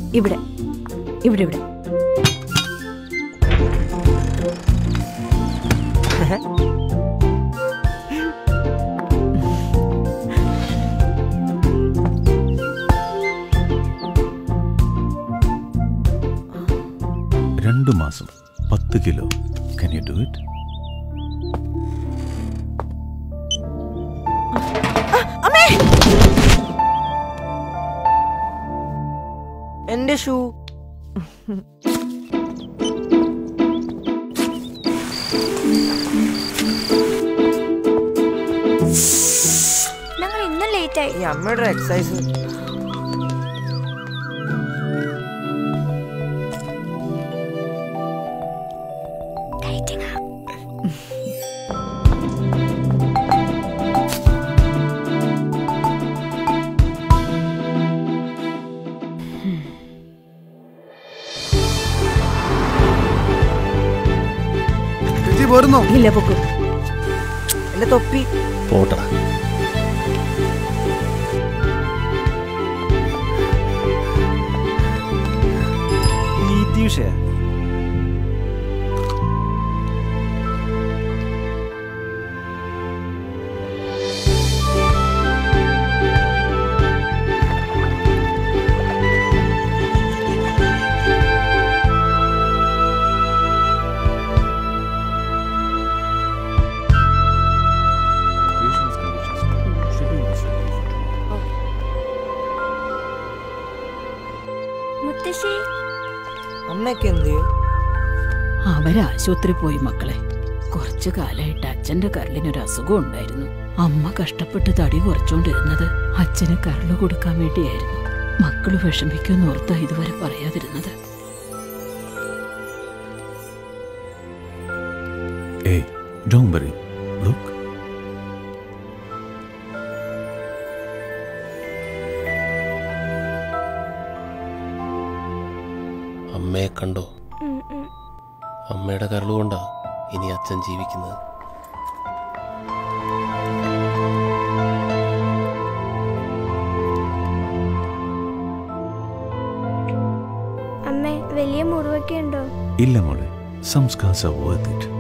ഇവിടെ ഇവിടെ ഇവിടെ രണ്ട് മാസം പത്ത് kilo can you do it എന്റെ ഷൂ ഞങ്ങൾ ഇന്നും ലേറ്റ് ആയി ഈ അമ്മയുടെ എക്സസൈസ് ചേച്ചി പോരുന്നോ ഇല്ല പൊക്കും എന്റെ തൊപ്പി പോട്ടടാ നീതീഷേ മുത്തശ്ശി അമ്മയൊക്കെ എന്ത് ചെയ്യും അവര് ആശുപത്രി പോയി മക്കളെ കുറച്ചു കാലമായിട്ട് അച്ഛന്റെ കരളിനൊരു അസുഖം ഉണ്ടായിരുന്നു അമ്മ കഷ്ടപ്പെട്ട് തടി കുറച്ചോണ്ടിരുന്നത് അച്ഛന് കരള് കൊടുക്കാൻ വേണ്ടിയായിരുന്നു മക്കള് വിഷമിക്കുമെന്ന് ഓർത്താ ഇതുവരെ പറയാതിരുന്നത് ഏയ് ഡോണ്ട് വറി ലുക്ക് അമ്മയെ കണ്ടോ ഉം, ഉം. അമ്മയുടെ കരളുകൊണ്ടാ ഇനി അച്ഛൻ ജീവിക്കുന്നത് അമ്മേ വലിയ മുറിവൊക്കെ ഉണ്ടോ ഇല്ല മോളെ സംസ്കാസ് ആർ വർത്ത് ഇറ്റ്